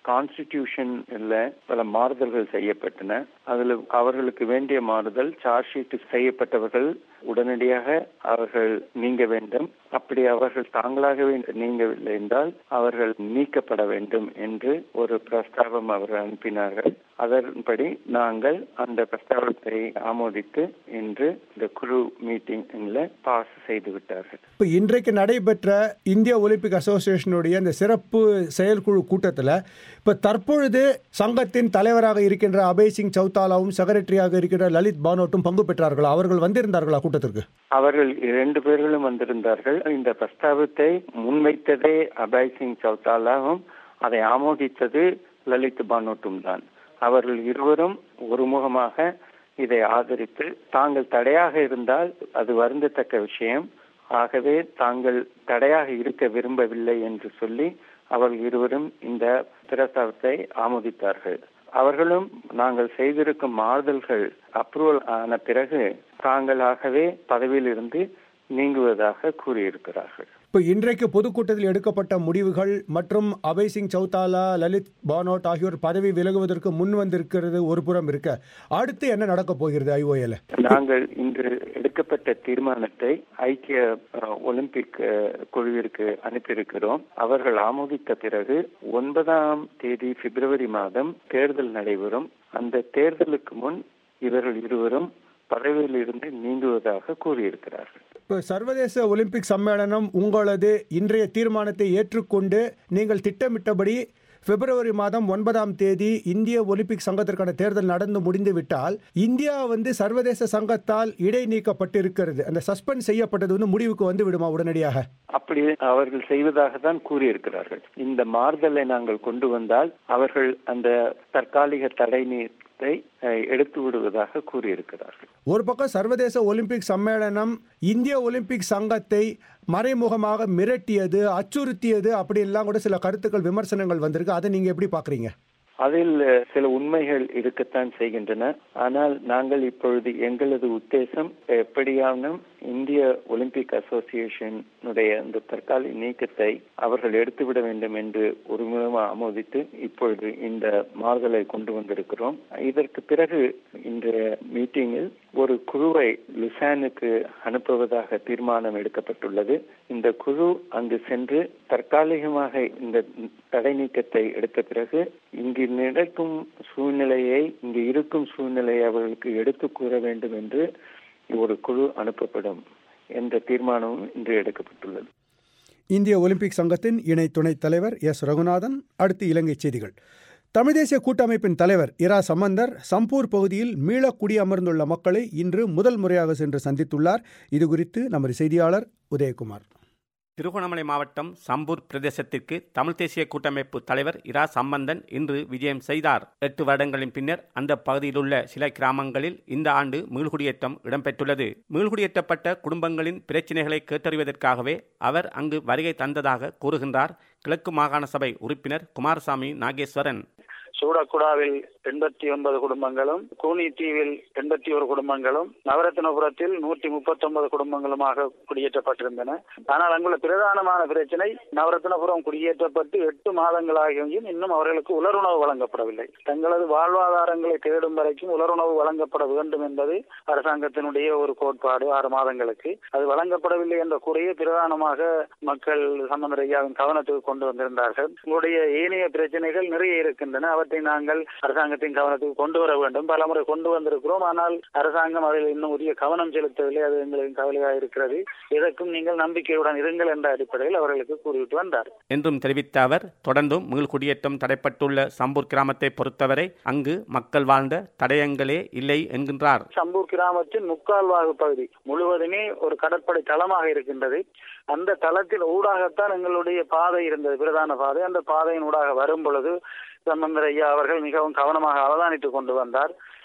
S10: கான்ஸ்டிடியூஷன்ல பல மாறுதல்கள் செய்யப்பட்டன அதுல அவர்களுக்கு வேண்டிய மாறுதல் சார்ஜ் ஷீட் செய்யப்பட்டவர்கள் உடனடியாக அவர்கள் நீங்க வேண்டும் அப்படி அவர்கள் தாங்களாகவே நீங்கவில்லை என்றால் அவர்கள் நீக்கப்பட வேண்டும் என்று ஒரு பிரஸ்தாபம் அவர்கள் அனுப்பினார்கள் அதன்படி நாங்கள் அந்த பிரஸ்தாபத்தை ஆமோதித்து இன்று இந்த குழு மீட்டிங்ல பாஸ் செய்து விட்டார்கள்
S1: இப்போ இன்றைக்கு நடைபெற்ற இந்திய ஒலிம்பிக் அசோசியேஷனுடைய இந்த சிறப்பு செயற்குழு கூட்டத்தில் இப்போ தற்பொழுது சங்கத்தின் தலைவராக இருக்கின்ற அபய் சிங் சௌதாலாவும் செக்ரட்டரியாக இருக்கின்ற லலித் பானோட்டும் பங்கு பெற்றார்களா அவர்கள் வந்திருந்தார்களா கூட்டத்திற்கு
S10: அவர்கள் இரண்டு பேர்களும் வந்திருந்தார்கள் இந்த பிரஸ்தாபத்தை முன்வைத்ததே அபய் சிங் சௌதாலாவும் அதை ஆமோதித்தது லலித் பானோட்டும் தான் அவர்கள் இருவரும் ஒருமுகமாக இதை ஆதரித்து தாங்கள் தடையாக இருந்தால் அது வருந்தத்தக்க விஷயம் ஆகவே தாங்கள் தடையாக இருக்க விரும்பவில்லை என்று சொல்லி அவர்கள் இருவரும் இந்த பிரஸ்தாபத்தை ஆமோதித்தார்கள் அவர்களும் நாங்கள் செய்திருக்கும் மாறுதல்கள் அப்ரூவல் ஆன பிறகு தாங்களாகவே பதவியிலிருந்து நீங்குவதாக கூறியிருக்கிறார்கள்
S1: இப்போ இன்றைக்கு பொதுக்கூட்டத்தில் எடுக்கப்பட்ட முடிவுகள் மற்றும் அபய் சிங் சௌதாலா லலித் பானோட் ஆகியோர் பதவி விலகுவதற்கு முன் வந்திருக்கிறது ஒரு புறம் இருக்க அடுத்து என்ன நடக்க போகிறது ஐஓஎல்
S10: நாங்கள் இன்று எடுக்கப்பட்ட தீர்மானத்தை ஐக்கிய ஒலிம்பிக் குழுவிற்கு அனுப்பியிருக்கிறோம் அவர்கள் ஆமோதித்த பிறகு ஒன்பதாம் தேதி பிப்ரவரி மாதம் தேர்தல் நடைபெறும் அந்த தேர்தலுக்கு முன் இவர்கள் இருவரும் பதவியில் இருந்து நீங்குவதாக கூறியிருக்கிறார்கள்
S1: இப்போ சர்வதேச ஒலிம்பிக் சம்மேளனம் உங்களது இன்றைய தீர்மானத்தை ஏற்றுக்கொண்டு நீங்கள் திட்டமிட்டபடி பிப்ரவரி மாதம் ஒன்பதாம் தேதி இந்திய ஒலிம்பிக் சங்கத்திற்கான தேர்தல் நடந்து முடிந்து விட்டால் இந்தியா வந்து சர்வதேச சங்கத்தால் இடை நீக்கப்பட்டிருக்கிறது அந்த சஸ்பெண்ட் செய்யப்பட்டது வந்து முடிவுக்கு வந்து விடுமா உடனடியாக
S10: அப்படி அவர்கள் செய்வதாக தான் கூறியிருக்கிறார்கள் இந்த மாறுதலை நாங்கள் கொண்டு வந்தால் அவர்கள் அந்த தற்காலிக தடை நீத்தை எடுத்து விடுவதாக கூறியிருக்கிறார்கள்
S1: ஒரு பக்கம் சர்வதேச ஒலிம்பிக் சம்மேளனம் இந்திய ஒலிம்பிக் சங்கத்தை மறைமுகமாக மிரட்டியது அச்சுறுத்தியது அப்படி எல்லாம் கூட சில கருத்துக்கள் விமர்சனங்கள் வந்திருக்கு அதை நீங்க எப்படி பாக்குறீங்க
S10: அதில் சில உண்மைகள் இருக்கத்தான் செய்கின்றன ஆனால் நாங்கள் இப்பொழுது எங்களது உத்தேசம் எப்படியான இந்திய ஒலிம்பிக் அசோசியேஷனுடைய அந்த தற்காலிக நீக்கத்தை அவர்கள் எடுத்துவிட வேண்டும் என்று ஒருமுகமாக ஆமோதித்து இப்பொழுது இந்த மாறுதலை கொண்டு வந்திருக்கிறோம் இதற்கு பிறகு இன்றைய மீட்டிங்கில் ஒரு குழுவை லுசானுக்கு அனுப்புவதாக தீர்மானம் எடுக்கப்பட்டுள்ளது இந்த குழு அங்கு சென்று தற்காலிகமாக இந்த தடை நீக்கத்தை எடுத்த பிறகு இங்கு நடக்கும் சூழ்நிலையை இங்கு இருக்கும் சூழ்நிலையை அவர்களுக்கு எடுத்து கூற வேண்டும் என்று ஒரு குழு அனுப்பப்படும் என்ற தீர்மானமும் இன்று எடுக்கப்பட்டுள்ளது
S1: இந்திய ஒலிம்பிக் சங்கத்தின் இணை துணைத் தலைவர் எஸ் ரகுநாதன் அடுத்து இலங்கை செய்திகள் தமிழ் தேசிய கூட்டமைப்பின் தலைவர் இரா சம்பந்தர் சம்பூர் பகுதியில் மீள குடியமர்ந்துள்ள மக்களை இன்று முதல் முறையாக சென்று சந்தித்துள்ளார் இதுகுறித்து நமது செய்தியாளர் உதயகுமார்
S11: திருகோணமலை மாவட்டம் சம்பூர் பிரதேசத்திற்கு தமிழ் தேசிய கூட்டமைப்பு தலைவர் இரா சம்பந்தன் இன்று விஜயம் செய்தார் எட்டு வருடங்களின் பின்னர் அந்த பகுதியிலுள்ள சில கிராமங்களில் இந்த ஆண்டு மீள்குடியேற்றம் இடம்பெற்றுள்ளது மீள்குடியேற்றப்பட்ட குடும்பங்களின் பிரச்சினைகளை கேட்டறிவதற்காகவே அவர் அங்கு வருகை தந்ததாக கூறுகின்றார் கிழக்கு மாகாண சபை உறுப்பினர் குமாரசாமி நாகேஸ்வரன்
S3: சூடக்குடாவில் எண்பத்தி ஒன்பது குடும்பங்களும் கூனி தீவில் எண்பத்தி ஒரு குடும்பங்களும் நவரத்னபுரத்தில் நூற்றி முப்பத்தி ஒன்பது குடும்பங்களுமாக குடியேற்றப்பட்டிருந்தன ஆனால் அங்குள்ள பிரதானமான பிரச்சனை நவரத்னபுரம் குடியேற்றப்பட்டு எட்டு மாதங்களாகியும் இன்னும் அவர்களுக்கு உலருணவு வழங்கப்படவில்லை தங்களது வாழ்வாதாரங்களை தேடும் வரைக்கும் உலருணவு வழங்கப்பட வேண்டும் என்பது அரசாங்கத்தினுடைய ஒரு கோட்பாடு ஆறு மாதங்களுக்கு அது வழங்கப்படவில்லை என்ற குறையை பிரதானமாக மக்கள் சம்பந்த ஐயாவின் கவனத்துக்கு கொண்டு வந்திருந்தார்கள் உங்களுடைய ஏனைய பிரச்சனைகள் நிறைய இருக்கின்றன அவற்றை நாங்கள் அரசாங்கத்தின் கவனத்துக்கு கொண்டு வர வேண்டும் பலமுறை கொண்டு வந்திருக்கிறோம் ஆனால் அரசாங்கம் அதில் இன்னும் உரிய கவனம் செலுத்தவில்லை அது எங்களுக்கு கவலையாக இருக்கிறது இதற்கும் நீங்கள் நம்பிக்கையுடன் இருங்கள் என்ற அடிப்படையில் அவர்களுக்கு கூறிவிட்டு வந்தார்
S11: என்றும் தெரிவித்த அவர் தொடர்ந்தும் மீள்குடியேற்றம் தடைப்பட்டுள்ள சம்பூர் கிராமத்தை பொறுத்தவரை அங்கு மக்கள் வாழ்ந்த தடயங்களே இல்லை என்கின்றார்
S3: சம்பூர் கிராமத்தின் முக்கால் வாகு பகுதி முழுவதுமே ஒரு கடற்படை தளமாக இருக்கின்றது அந்த தளத்தில் ஊடாகத்தான் எங்களுடைய பாதை இருந்தது பிரதான பாதை அந்த பாதையின் ஊடாக வரும் பொழுது சம்பந்தர் ஐயா அவர்கள் மிகவும் கவனமாக அவதானித்துக் கொண்டு வந்தார்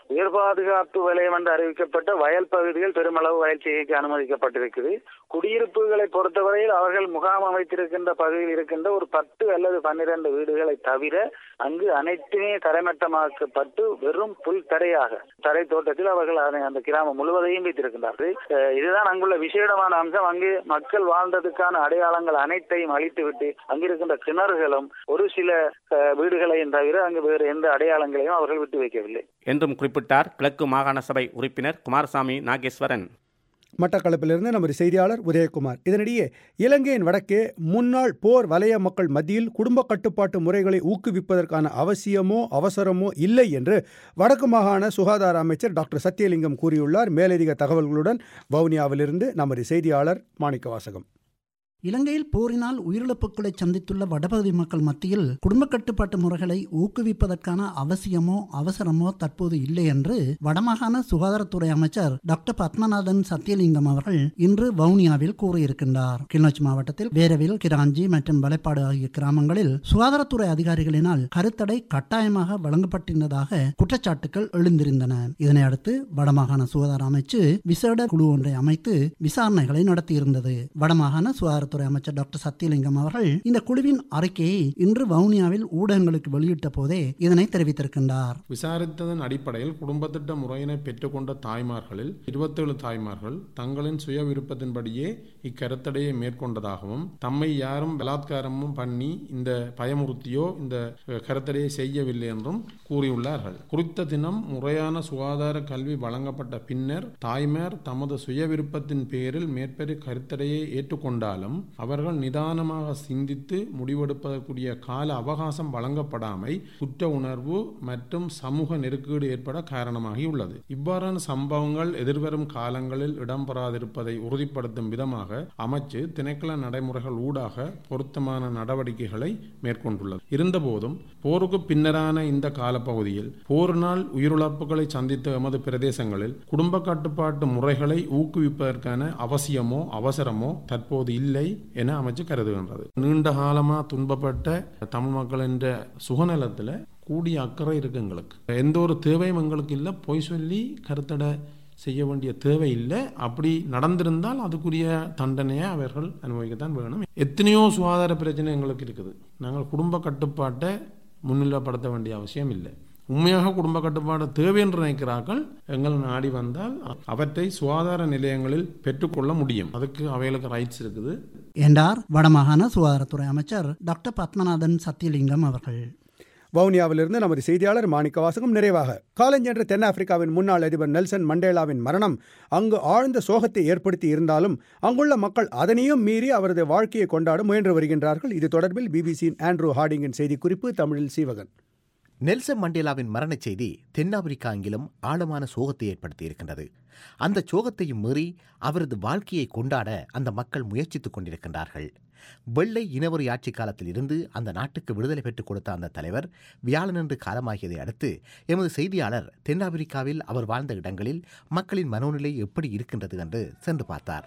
S3: உயர் பாதுகாப்பு வலயம் என்று அறிவிக்கப்பட்ட வயல் பகுதிகள் பெருமளவு வயல் செய்கைக்கு அனுமதிக்கப்பட்டிருக்குது குடியிருப்புகளை பொறுத்தவரையில் அவர்கள் முகாம் அமைத்திருக்கின்ற பகுதியில் இருக்கின்ற ஒரு பத்து அல்லது பன்னிரண்டு வீடுகளை தவிர அங்கு அனைத்துமே தரைமட்டமாக்கப்பட்டு வெறும் புல் தரையாக தரை தோட்டத்தில் அவர்கள் அதனை அந்த கிராமம் முழுவதையும் வைத்திருக்கின்றார்கள் அஹ் இதுதான் அங்குள்ள விசேடமான அம்சம் அங்கு மக்கள் வாழ்ந்ததுக்கான அடையாளங்கள் அனைத்தையும் அழித்துவிட்டு அங்கிருக்கின்ற கிணறுகளும் ஒரு சில அஹ், வீடுகளையும் தவிர அங்கு வேறு எந்த அடையாளங்களையும் அவர்கள் விட்டு வைக்கவில்லை
S11: என்றும் குறிப்பிட்டார் கிழக்கு மாகாண சபை உறுப்பினர் குமாரசாமி நாகேஸ்வரன்
S1: மட்டக்களப்பிலிருந்து நமது செய்தியாளர் உதயகுமார் இதனிடையே இலங்கையின் வடக்கே முன்னாள் போர் வலய மக்கள் மத்தியில் குடும்ப கட்டுப்பாட்டு முறைகளை ஊக்குவிப்பதற்கான அவசியமோ அவசரமோ இல்லை என்று வடக்கு மாகாண சுகாதார அமைச்சர் டாக்டர் சத்தியலிங்கம் கூறியுள்ளார் மேலதிக தகவல்களுடன் வவுனியாவிலிருந்து நமது செய்தியாளர் மாணிக்கவாசகம்
S12: இலங்கையில் போரினால் உயிரிழப்புகளை சந்தித்துள்ள வடபகுதி மக்கள் மத்தியில் குடும்ப கட்டுப்பாட்டு முறைகளை ஊக்குவிப்பதற்கான அவசியமோ அவசரமோ தற்போது இல்லை என்று வடமாகாண சுகாதாரத்துறை அமைச்சர் டாக்டர் பத்மநாதன் சத்தியலிங்கம் அவர்கள் இன்று வவுனியாவில் கூறியிருக்கின்றார் கிளிநொச்சி மாவட்டத்தில் வேரவில் கிராஞ்சி மற்றும் வலைப்பாடு ஆகிய கிராமங்களில் சுகாதாரத்துறை அதிகாரிகளினால் கருத்தடை கட்டாயமாக வழங்கப்பட்டிருந்ததாக குற்றச்சாட்டுகள் எழுந்திருந்தன இதனை அடுத்து வடமாகாண சுகாதார அமைச்சு விசேட குழு ஒன்றை அமைத்து விசாரணைகளை நடத்தியிருந்தது வடமாகாண சுகாதார சுகாதாரத்துறை அமைச்சர் டாக்டர் சத்தியலிங்கம் அவர்கள் இந்த குழுவின் அறிக்கையை இன்று வவுனியாவில் ஊடகங்களுக்கு வெளியிட்ட போதே இதனை தெரிவித்திருக்கின்றார்
S13: விசாரித்ததன் அடிப்படையில் குடும்ப திட்ட முறையினை பெற்றுக்கொண்ட தாய்மார்களில் இருபத்தேழு தாய்மார்கள் தங்களின் சுய விருப்பத்தின்படியே இக்கருத்தடையை மேற்கொண்டதாகவும் தம்மை யாரும் பலாத்காரமும் பண்ணி இந்த பயமுறுத்தியோ இந்த கருத்தடையை செய்யவில்லை என்றும் கூறியுள்ளார்கள் குறித்த தினம் முறையான சுகாதார கல்வி வழங்கப்பட்ட பின்னர் தாய்மார் தமது சுய விருப்பத்தின் பேரில் மேற்பெரு கருத்தடையை ஏற்றுக்கொண்டாலும் அவர்கள் நிதானமாக சிந்தித்து முடிவெடுப்பதற்குரிய கால அவகாசம் வழங்கப்படாமை குற்ற உணர்வு மற்றும் சமூக நெருக்கீடு ஏற்பட காரணமாகியுள்ளது இவ்வாறான சம்பவங்கள் எதிர்வரும் காலங்களில் இடம்பெறாதிருப்பதை உறுதிப்படுத்தும் விதமாக அமைச்சு திணைக்கள நடைமுறைகள் ஊடாக பொருத்தமான நடவடிக்கைகளை மேற்கொண்டுள்ளது இருந்தபோதும் போருக்கு பின்னரான இந்த காலப்பகுதியில் போரினால் உயிரிழப்புகளை சந்தித்த எமது பிரதேசங்களில் குடும்ப கட்டுப்பாட்டு முறைகளை ஊக்குவிப்பதற்கான அவசியமோ அவசரமோ தற்போது இல்லை என அமைச்சு கருதுகின்றது நீண்ட காலமா துன்பப்பட்ட தமிழ் மக்கள் என்ற சுகநலத்தில் கூடிய அக்கறை இருக்கு எங்களுக்கு எந்த ஒரு தேவையும் எங்களுக்கு இல்லை பொய் சொல்லி கருத்தடை செய்ய வேண்டிய தேவை இல்லை அப்படி நடந்திருந்தால் அதுக்குரிய தண்டனையை அவர்கள் அனுபவிக்கத்தான் வேணும் எத்தனையோ சுகாதார பிரச்சனை எங்களுக்கு இருக்குது நாங்கள் குடும்ப கட்டுப்பாட்டை முன்னிலைப்படுத்த வேண்டிய அவசியம் இல்லை உண்மையாக குடும்ப கட்டுப்பாடு தேவை என்று நினைக்கிறார்கள் எங்கள் நாடி வந்தால் அவற்றை சுகாதார நிலையங்களில் பெற்றுக்கொள்ள முடியும் அதுக்கு அவைகளுக்கு ரைட்ஸ் இருக்குது
S12: என்றார் வடமாகாண சுகாதாரத்துறை அமைச்சர் டாக்டர் பத்மநாதன் சத்தியலிங்கம் அவர்கள்
S1: வவுனியாவிலிருந்து நமது செய்தியாளர் மாணிக்க வாசகம் நிறைவாக காலஞ்சென்ற தென்னாப்பிரிக்காவின் முன்னாள் அதிபர் நெல்சன் மண்டேலாவின் மரணம் அங்கு ஆழ்ந்த சோகத்தை ஏற்படுத்தி இருந்தாலும் அங்குள்ள மக்கள் அதனையும் மீறி அவரது வாழ்க்கையை கொண்டாட முயன்று வருகின்றார்கள் இது தொடர்பில் பிபிசியின் ஆண்ட்ரூ ஹார்டிங்கின் செய்திக்குறிப்பு தமிழில் சீவகன்
S4: நெல்சன் மண்டேலாவின் மரணச் செய்தி தென்னாப்பிரிக்கா அங்கிலும் ஆழமான சோகத்தை ஏற்படுத்தி இருக்கின்றது அந்த சோகத்தையும் மீறி அவரது வாழ்க்கையை கொண்டாட அந்த மக்கள் முயற்சித்துக் கொண்டிருக்கின்றார்கள் வெள்ளை இனவரி ஆட்சி காலத்தில் இருந்து அந்த நாட்டுக்கு விடுதலை பெற்றுக் கொடுத்த அந்த தலைவர் வியாழனன்று காலமாகியதை அடுத்து எமது செய்தியாளர் தென்னாப்பிரிக்காவில் அவர் வாழ்ந்த இடங்களில் மக்களின் மனோநிலை எப்படி இருக்கின்றது என்று சென்று பார்த்தார்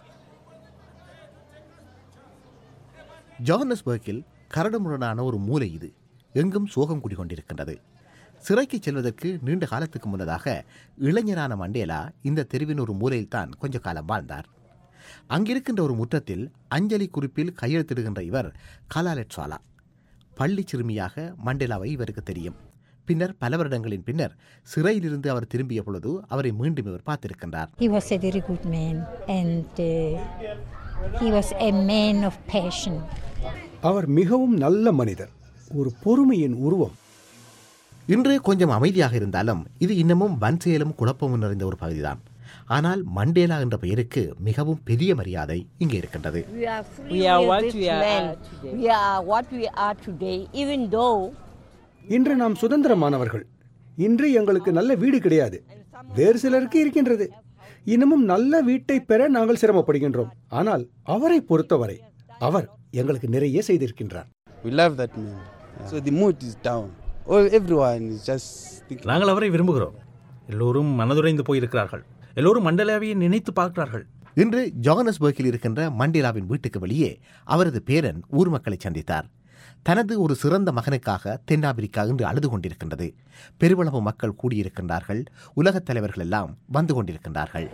S4: ஜோஹன்னஸ்பர்கில் கரடுமுரடான ஒரு மூலை இது எங்கும் சோகம் குடிகொண்டிருக்கின்றது சிறைக்கு செல்வதற்கு நீண்ட காலத்துக்கு முன்னதாக இளைஞரான மண்டேலா இந்த தெருவின் ஒரு மூலையில் தான் கொஞ்ச காலம் வாழ்ந்தார் அங்கிருக்கின்ற ஒரு முற்றத்தில் அஞ்சலி குறிப்பில் கையெழுத்திடுகின்ற இவர் கலாலெட் சாலா பள்ளி சிறுமியாக மண்டேலாவை இவருக்கு தெரியும் பின்னர் பல வருடங்களின் பின்னர் சிறையிலிருந்து அவர் திரும்பிய பொழுது அவரை மீண்டும் இவர் பார்த்திருக்கின்றார்
S14: He was a very good man and uh, he was a man of passion.
S1: அவர் மிகவும் நல்ல மனிதர் ஒரு பொறுமையின் உருவம்
S4: இன்று கொஞ்சம் அமைதியாக இருந்தாலும் இது இன்னமும் வன் செயலும் குழப்பமும் நிறைந்த ஒரு பகுதிதான் ஆனால் மண்டேலா என்ற பெயருக்கு மிகவும் பெரிய மரியாதை இங்கே இருக்கின்றது
S15: We are free we are what we are today. We are what we are today, even though
S1: இன்று நாம் சுதந்திரமானவர்கள் இன்று எங்களுக்கு நல்ல வீடு கிடையாது வேறு சிலருக்கு இருக்கின்றது இன்னமும் நல்ல வீட்டை பெற நாங்கள் சிரமப்படுகின்றோம் ஆனால் அவரை பொறுத்தவரை அவர் எங்களுக்கு நிறைய செய்திருக்கின்றார்
S16: We love that man. So the mood is down. All everyone is just thinking.
S5: நாங்கள் அவரை விரும்புகிறோம் எல்லோரும் மனதுடைந்து போயிருக்கிறார்கள் எல்லோரும் மண்டலாவையை நினைத்து பார்க்கிறார்கள்
S4: இன்று ஜோகனஸ்பர்கில் இருக்கின்ற மண்டேலாவின் வீட்டுக்கு வெளியே அவரது பேரன் ஊர் மக்களை சந்தித்தார் தனது ஒரு சிறந்த மகனுக்காக தென்னாப்பிரிக்கா இன்று அழுது கொண்டிருக்கின்றது பெருவளவு மக்கள் கூடியிருக்கின்றார்கள் உலகத் தலைவர்கள் எல்லாம் வந்து கொண்டிருக்கின்றார்கள்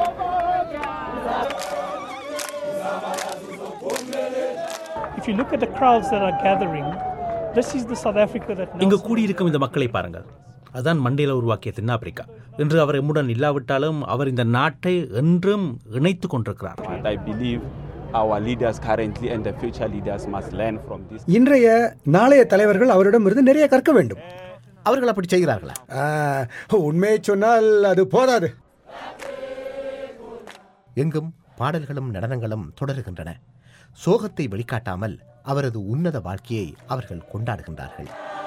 S17: If you look at the crowds that are gathering, this is the South Africa that
S5: இங்கு
S17: Nelson
S5: கூடியிருக்கும் இந்த மக்களை பாருங்கள் அதான் மண்டேலா உருவாக்கிய தென்னாப்பிரிக்கா இன்று அவர் எம்முடன் இல்லாவிட்டாலும் அவர் இந்த நாட்டை என்றும் இணைத்துக் கொண்டிருக்கிறார்
S18: I believe our leaders currently and the future leaders must learn from this.
S1: இன்றைய நாளைய தலைவர்கள் அவரிடமிருந்து நிறைய கற்க வேண்டும்
S4: அவர்கள் அப்படி செய்கிறார்களா
S1: உண்மையை சொன்னால் அது போதாது
S4: எங்கும் பாடல்களும் நடனங்களும் தொடருகின்றன சோகத்தை வெளிக்காட்டாமல் அவரது உன்னத வாழ்க்கையை அவர்கள் கொண்டாடுகின்றார்கள்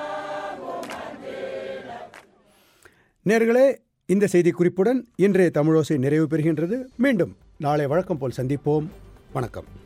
S1: நேர்களே இந்த செய்தி குறிப்புடன் இன்றைய தமிழோசை நிறைவு பெறுகின்றது மீண்டும் நாளை வழக்கம் போல் சந்திப்போம் வணக்கம்